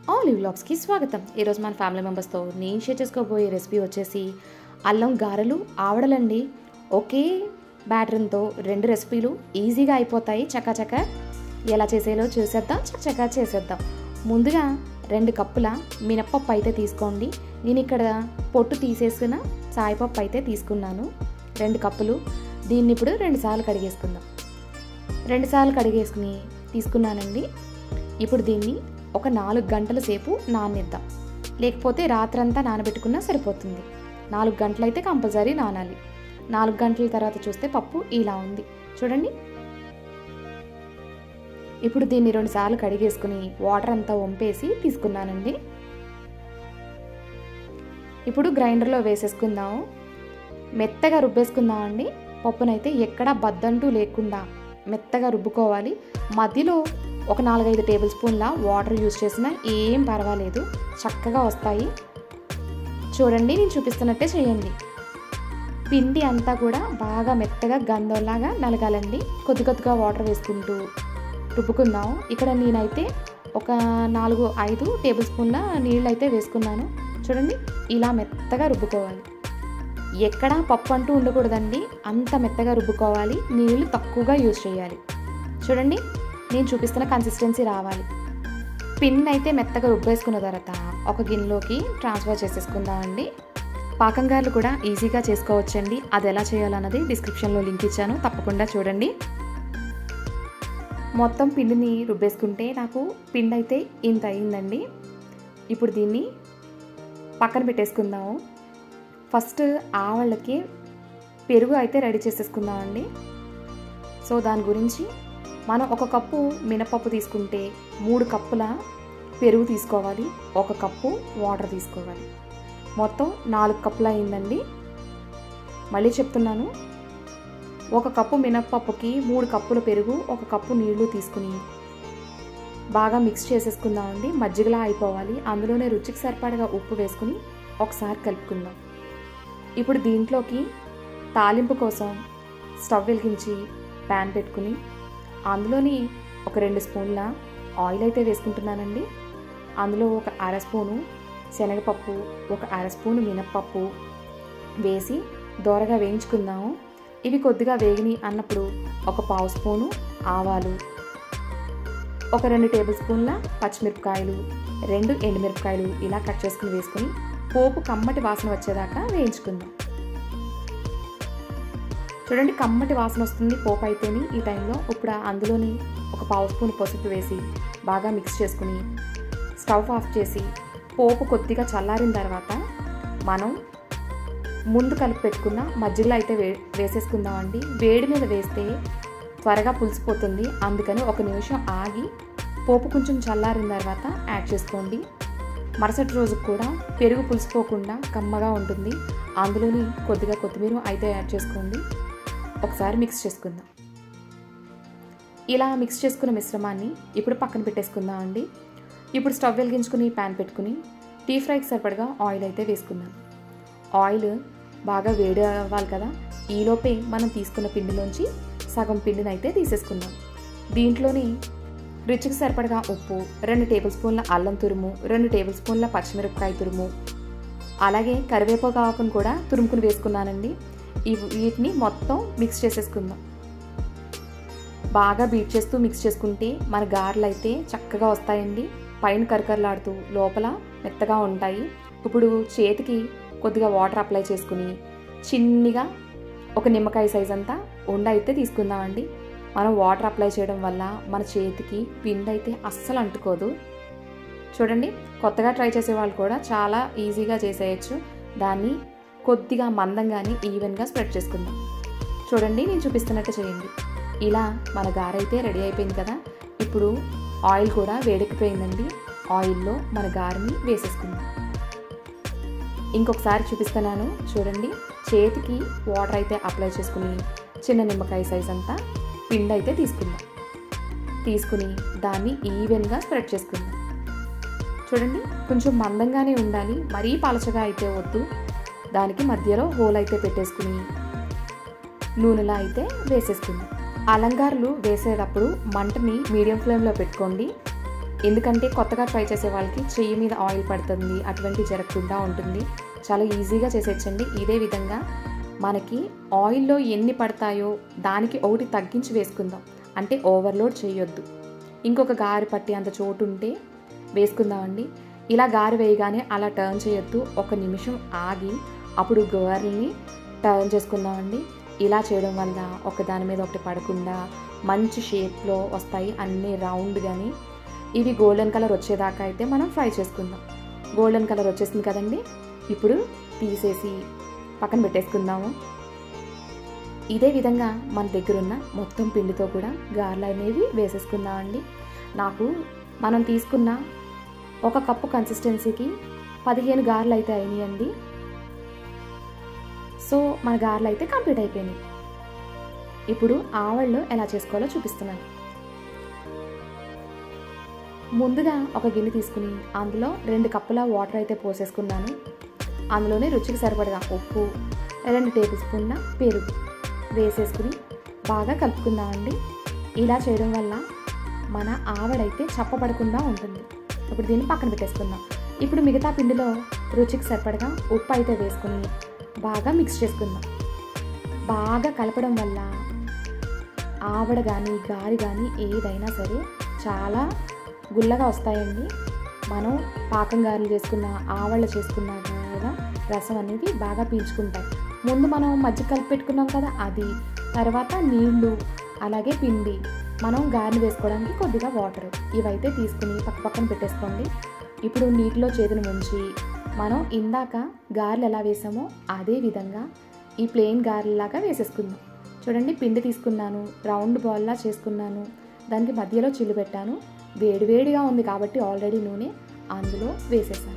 all వ్లాగ్స్కి స్వాగతం ఈరోజు మన ఫ్యామిలీ మెంబర్స్తో నేను షేర్ చేసుకోబోయే రెసిపీ వచ్చేసి అల్లం గారెలు ఆవడలండి ఒకే బ్యాటర్తో రెండు రెసిపీలు ఈజీగా అయిపోతాయి చకాచక ఎలా చేసేలో చూసేద్దాం చకచకా చేసేద్దాం ముందుగా రెండు కప్పుల మినప్పప్పు అయితే తీసుకోండి నేను ఇక్కడ పొట్టు తీసేసుకున్న సాయిపప్పు అయితే తీసుకున్నాను రెండు కప్పులు దీన్ని ఇప్పుడు రెండుసార్లు కడిగేసుకుందాం రెండుసార్లు కడిగేసుకుని తీసుకున్నానండి ఇప్పుడు దీన్ని ఒక నాలుగు గంటల సేపు నాననిద్దాం లేకపోతే రాత్రంతా నానబెట్టుకున్నా సరిపోతుంది నాలుగు గంటలు అయితే కంపల్సరీ నానాలి నాలుగు గంటల తర్వాత చూస్తే పప్పు ఇలా ఉంది చూడండి ఇప్పుడు దీన్ని రెండు సార్లు కడిగేసుకుని వాటర్ అంతా వంపేసి తీసుకున్నానండి ఇప్పుడు గ్రైండర్లో వేసేసుకుందాము మెత్తగా రుబ్బేసుకుందామండి పప్పునైతే ఎక్కడా బద్దంటూ లేకుండా మెత్తగా రుబ్బుకోవాలి మధ్యలో ఒక నాలుగైదు టేబుల్ స్పూన్ల వాటర్ యూస్ చేసినా ఏం పర్వాలేదు చక్కగా వస్తాయి చూడండి నేను చూపిస్తున్నట్టే చేయండి పిండి అంతా కూడా బాగా మెత్తగా గంధంలాగా నలగాలండి కొద్ది కొద్దిగా వాటర్ వేసుకుంటూ రుబ్బుకుందాం ఇక్కడ నేనైతే ఒక నాలుగు ఐదు టేబుల్ స్పూన్ల నీళ్ళు అయితే వేసుకున్నాను చూడండి ఇలా మెత్తగా రుబ్బుకోవాలి ఎక్కడా పప్పు అంటూ ఉండకూడదండి అంత మెత్తగా రుబ్బుకోవాలి నీళ్ళు తక్కువగా యూజ్ చేయాలి చూడండి నేను చూపిస్తున్న కన్సిస్టెన్సీ రావాలి పిన్ అయితే మెత్తగా రుబ్బేసుకున్న తర్వాత ఒక గిన్నెలోకి ట్రాన్స్ఫర్ చేసేసుకుందామండి పాకంగారులు కూడా ఈజీగా చేసుకోవచ్చండి అది ఎలా చేయాలన్నది డిస్క్రిప్షన్లో లింక్ ఇచ్చాను తప్పకుండా చూడండి మొత్తం పిండిని రుబ్బేసుకుంటే నాకు పిండి అయితే ఇంత అయిందండి ఇప్పుడు దీన్ని పక్కన పెట్టేసుకుందాము ఫస్ట్ ఆవళ్ళకి పెరుగు అయితే రెడీ చేసేసుకుందామండి సో దాని గురించి మనం ఒక కప్పు మినపప్పు తీసుకుంటే మూడు కప్పుల పెరుగు తీసుకోవాలి ఒక కప్పు వాటర్ తీసుకోవాలి మొత్తం నాలుగు కప్పుల అయిందండి మళ్ళీ చెప్తున్నాను ఒక కప్పు మినప్పప్పుకి మూడు కప్పుల పెరుగు ఒక కప్పు నీళ్లు తీసుకుని బాగా మిక్స్ చేసేసుకుందామండి మజ్జిగలా అయిపోవాలి అందులోనే రుచికి సరిపడగా ఉప్పు వేసుకుని ఒకసారి కలుపుకుందాం ఇప్పుడు దీంట్లోకి తాలింపు కోసం స్టవ్ వెలిగించి ప్యాన్ పెట్టుకుని అందులోని ఒక రెండు స్పూన్ల ఆయిల్ అయితే వేసుకుంటున్నానండి అందులో ఒక అర స్పూను శనగపప్పు ఒక అర స్పూను మినప్పప్పు వేసి దోరగా వేయించుకుందాము ఇవి కొద్దిగా వేగిని అన్నప్పుడు ఒక పావు స్పూను ఆవాలు ఒక రెండు టేబుల్ స్పూన్ల పచ్చిమిరపకాయలు రెండు ఎండుమిరపకాయలు ఇలా కట్ చేసుకుని వేసుకుని పోపు కమ్మటి వాసన వచ్చేదాకా వేయించుకుందాం చూడండి కమ్మటి వాసన వస్తుంది పోపు అయితేని ఈ టైంలో ఇప్పుడు అందులోని ఒక పావు స్పూన్ పసుపు వేసి బాగా మిక్స్ చేసుకుని స్టవ్ ఆఫ్ చేసి పోపు కొద్దిగా చల్లారిన తర్వాత మనం ముందు కలిపి పెట్టుకున్న మజ్జిగలో అయితే వే వేసేసుకుందామండి వేడి మీద వేస్తే త్వరగా పులిసిపోతుంది అందుకని ఒక నిమిషం ఆగి పోపు కొంచెం చల్లారిన తర్వాత యాడ్ చేసుకోండి మరుసటి రోజుకు కూడా పెరుగు పులిసిపోకుండా కమ్మగా ఉంటుంది అందులోని కొద్దిగా కొత్తిమీర అయితే యాడ్ చేసుకోండి ఒకసారి మిక్స్ చేసుకుందాం ఇలా మిక్స్ చేసుకున్న మిశ్రమాన్ని ఇప్పుడు పక్కన పెట్టేసుకుందాం అండి ఇప్పుడు స్టవ్ వెలిగించుకుని ప్యాన్ పెట్టుకుని డీ ఫ్రైకి సరిపడగా ఆయిల్ అయితే వేసుకుందాం ఆయిల్ బాగా వేడి అవ్వాలి కదా ఈలోపే మనం తీసుకున్న పిండిలోంచి సగం పిండిని అయితే తీసేసుకుందాం దీంట్లోని రుచికి సరిపడగా ఉప్పు రెండు టేబుల్ స్పూన్ల అల్లం తురుము రెండు టేబుల్ స్పూన్ల పచ్చిమిరపకాయ తురుము అలాగే కరివేపాకు ఆకును కూడా తురుముకుని వేసుకున్నానండి ఈ వీటిని మొత్తం మిక్స్ చేసేసుకుందాం బాగా బీట్ చేస్తూ మిక్స్ చేసుకుంటే మన గారెలు అయితే చక్కగా వస్తాయండి పైన కరకరలాడుతూ లోపల మెత్తగా ఉంటాయి ఇప్పుడు చేతికి కొద్దిగా వాటర్ అప్లై చేసుకుని చిన్నగా ఒక నిమ్మకాయ సైజ్ అంతా ఉండ అయితే తీసుకుందామండి మనం వాటర్ అప్లై చేయడం వల్ల మన చేతికి పిండి అయితే అస్సలు అంటుకోదు చూడండి కొత్తగా ట్రై చేసే వాళ్ళు కూడా చాలా ఈజీగా చేసేయచ్చు దాన్ని కొద్దిగా మందంగాని ఈవెన్గా స్ప్రెడ్ చేసుకుందాం చూడండి నేను చూపిస్తున్నట్టు చేయండి ఇలా మన గారైతే రెడీ అయిపోయింది కదా ఇప్పుడు ఆయిల్ కూడా వేడెక్కిపోయిందండి ఆయిల్లో మన గారిని వేసేసుకుందాం ఇంకొకసారి చూపిస్తున్నాను చూడండి చేతికి వాటర్ అయితే అప్లై చేసుకుని చిన్న నిమ్మకాయ సైజ్ అంతా పిండి అయితే తీసుకుందాం తీసుకుని దాన్ని ఈవెన్గా స్ప్రెడ్ చేసుకుందాం చూడండి కొంచెం మందంగానే ఉండాలి మరీ పలచగా అయితే వద్దు దానికి మధ్యలో హోల్ అయితే పెట్టేసుకుని నూనెలా అయితే వేసేసుకుందాం అలంగారులు వేసేటప్పుడు మంటని మీడియం ఫ్లేమ్లో పెట్టుకోండి ఎందుకంటే కొత్తగా ట్రై చేసే వాళ్ళకి చెయ్యి మీద ఆయిల్ పడుతుంది అటువంటి జరగకుండా ఉంటుంది చాలా ఈజీగా చేసేయచ్చండి ఇదే విధంగా మనకి ఆయిల్లో ఎన్ని పడతాయో దానికి ఒకటి తగ్గించి వేసుకుందాం అంటే ఓవర్లోడ్ చేయొద్దు ఇంకొక గారి పట్టి అంత చోటు ఉంటే వేసుకుందామండి ఇలా గారి వేయగానే అలా టర్న్ చేయొద్దు ఒక నిమిషం ఆగి అప్పుడు గారెల్ని టర్న్ చేసుకుందామండి ఇలా చేయడం వల్ల ఒకదాని మీద ఒకటి పడకుండా మంచి షేప్లో వస్తాయి అన్నీ రౌండ్ కానీ ఇవి గోల్డెన్ కలర్ వచ్చేదాకా అయితే మనం ఫ్రై చేసుకుందాం గోల్డెన్ కలర్ వచ్చేసింది కదండి ఇప్పుడు తీసేసి పక్కన పెట్టేసుకుందాము ఇదే విధంగా మన దగ్గర ఉన్న మొత్తం పిండితో కూడా గారెలు అనేవి వేసేసుకుందామండి నాకు మనం తీసుకున్న ఒక కప్పు కన్సిస్టెన్సీకి పదిహేను గారెలు అయితే అయినాయండి సో మన గారెలు అయితే కంప్లీట్ అయిపోయినాయి ఇప్పుడు ఆవళ్ళు ఎలా చేసుకోవాలో చూపిస్తున్నాను ముందుగా ఒక గిన్నె తీసుకుని అందులో రెండు కప్పుల వాటర్ అయితే పోసేసుకున్నాను అందులోనే రుచికి సరిపడగా ఉప్పు రెండు టేబుల్ స్పూన్ల పెరుగు వేసేసుకుని బాగా కలుపుకుందామండి ఇలా చేయడం వల్ల మన ఆవడైతే చప్పబడకుండా ఉంటుంది ఇప్పుడు దీన్ని పక్కన పెట్టేసుకుందాం ఇప్పుడు మిగతా పిండిలో రుచికి సరిపడగా ఉప్పు అయితే వేసుకుని బాగా మిక్స్ చేసుకుందాం బాగా కలపడం వల్ల ఆవడ కానీ గారి కానీ ఏదైనా సరే చాలా గుల్లగా వస్తాయండి మనం పాకం గారెలు చేసుకున్న ఆవళ్ళ చేసుకున్నా కూడా రసం అనేది బాగా పీల్చుకుంటాయి ముందు మనం మజ్జిగ కలిపి పెట్టుకున్నాం కదా అది తర్వాత నీళ్లు అలాగే పిండి మనం గారెలు వేసుకోవడానికి కొద్దిగా వాటర్ ఇవైతే తీసుకుని పక్క పక్కన పెట్టేసుకోండి ఇప్పుడు నీటిలో చేతులు ముంచి మనం ఇందాక గారెలు ఎలా వేసామో అదే విధంగా ఈ ప్లెయిన్ గారెలాగా వేసేసుకుందాం చూడండి పిండి తీసుకున్నాను రౌండ్ బాల్లా చేసుకున్నాను దానికి మధ్యలో చిల్లు పెట్టాను వేడివేడిగా ఉంది కాబట్టి ఆల్రెడీ నూనె అందులో వేసేసాను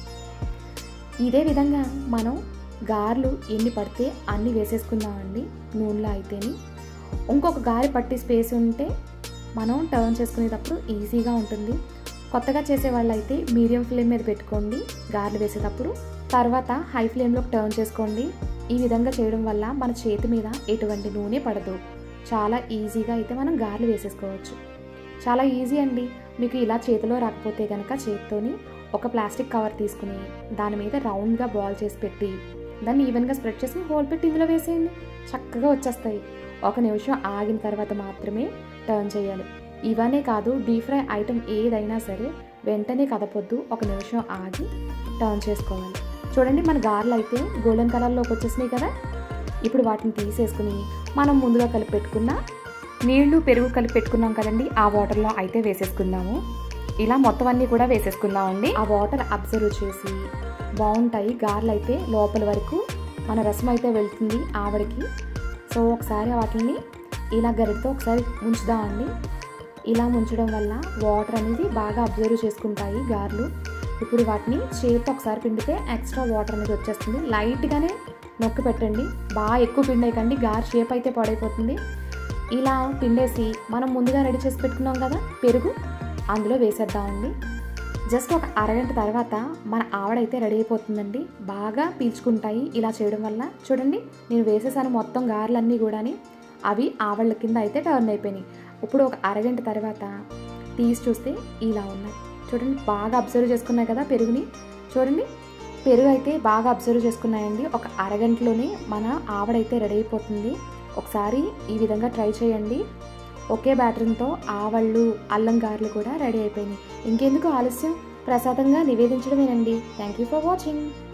ఇదే విధంగా మనం గారెలు ఎన్ని పడితే అన్ని వేసేసుకుందామండి నూనెలో అయితేని ఇంకొక గారి పట్టి స్పేస్ ఉంటే మనం టర్న్ చేసుకునేటప్పుడు ఈజీగా ఉంటుంది కొత్తగా చేసే వాళ్ళు అయితే మీడియం ఫ్లేమ్ మీద పెట్టుకోండి గారెలు వేసేటప్పుడు తర్వాత హై ఫ్లేమ్లోకి టర్న్ చేసుకోండి ఈ విధంగా చేయడం వల్ల మన చేతి మీద ఎటువంటి నూనె పడదు చాలా ఈజీగా అయితే మనం గారెలు వేసేసుకోవచ్చు చాలా ఈజీ అండి మీకు ఇలా చేతిలో రాకపోతే కనుక చేతితోని ఒక ప్లాస్టిక్ కవర్ తీసుకుని దాని మీద రౌండ్గా బాల్ చేసి పెట్టి దాన్ని ఈవెన్గా స్ప్రెడ్ చేసి హోల్ పెట్టి ఇందులో వేసేయండి చక్కగా వచ్చేస్తాయి ఒక నిమిషం ఆగిన తర్వాత మాత్రమే టర్న్ చేయాలి ఇవనే కాదు డీప్ ఫ్రై ఐటెం ఏదైనా సరే వెంటనే కదపొద్దు ఒక నిమిషం ఆగి టర్న్ చేసుకోవాలి చూడండి మన గారెలు అయితే గోల్డెన్ కలర్లోకి వచ్చేసినాయి కదా ఇప్పుడు వాటిని తీసేసుకుని మనం ముందుగా కలిపి పెట్టుకున్న నీళ్లు పెరుగు కలిపి పెట్టుకున్నాం కదండి ఆ వాటర్లో అయితే వేసేసుకుందాము ఇలా మొత్తం అన్నీ కూడా వేసేసుకుందామండి ఆ వాటర్ అబ్జర్వ్ చేసి బాగుంటాయి గారెలు అయితే లోపల వరకు మన రసం అయితే వెళ్తుంది ఆవిడకి సో ఒకసారి వాటిని ఇలా గరిటతో ఒకసారి ఉంచుదామండి ఇలా ముంచడం వల్ల వాటర్ అనేది బాగా అబ్జర్వ్ చేసుకుంటాయి గారెలు ఇప్పుడు వాటిని చేతితో ఒకసారి పిండితే ఎక్స్ట్రా వాటర్ అనేది వచ్చేస్తుంది లైట్గానే నొక్కి పెట్టండి బాగా ఎక్కువ పిండేయకండి గారి షేప్ అయితే పాడైపోతుంది ఇలా పిండేసి మనం ముందుగా రెడీ చేసి పెట్టుకున్నాం కదా పెరుగు అందులో వేసేద్దామండి జస్ట్ ఒక అరగంట తర్వాత మన ఆవడైతే రెడీ అయిపోతుందండి బాగా పీల్చుకుంటాయి ఇలా చేయడం వల్ల చూడండి నేను వేసేసాను మొత్తం గారెలన్నీ కూడాని అవి ఆవళ్ళ కింద అయితే టర్న్ అయిపోయినాయి ఇప్పుడు ఒక అరగంట తర్వాత తీసి చూస్తే ఇలా ఉన్నాయి చూడండి బాగా అబ్జర్వ్ చేసుకున్నాయి కదా పెరుగుని చూడండి పెరుగు అయితే బాగా అబ్జర్వ్ చేసుకున్నాయండి ఒక అరగంటలోనే మన ఆవడైతే రెడీ అయిపోతుంది ఒకసారి ఈ విధంగా ట్రై చేయండి ఒకే బ్యాటర్తో ఆవళ్ళు అల్లం గారెలు కూడా రెడీ అయిపోయినాయి ఇంకెందుకు ఆలస్యం ప్రసాదంగా నివేదించడమేనండి థ్యాంక్ యూ ఫర్ వాచింగ్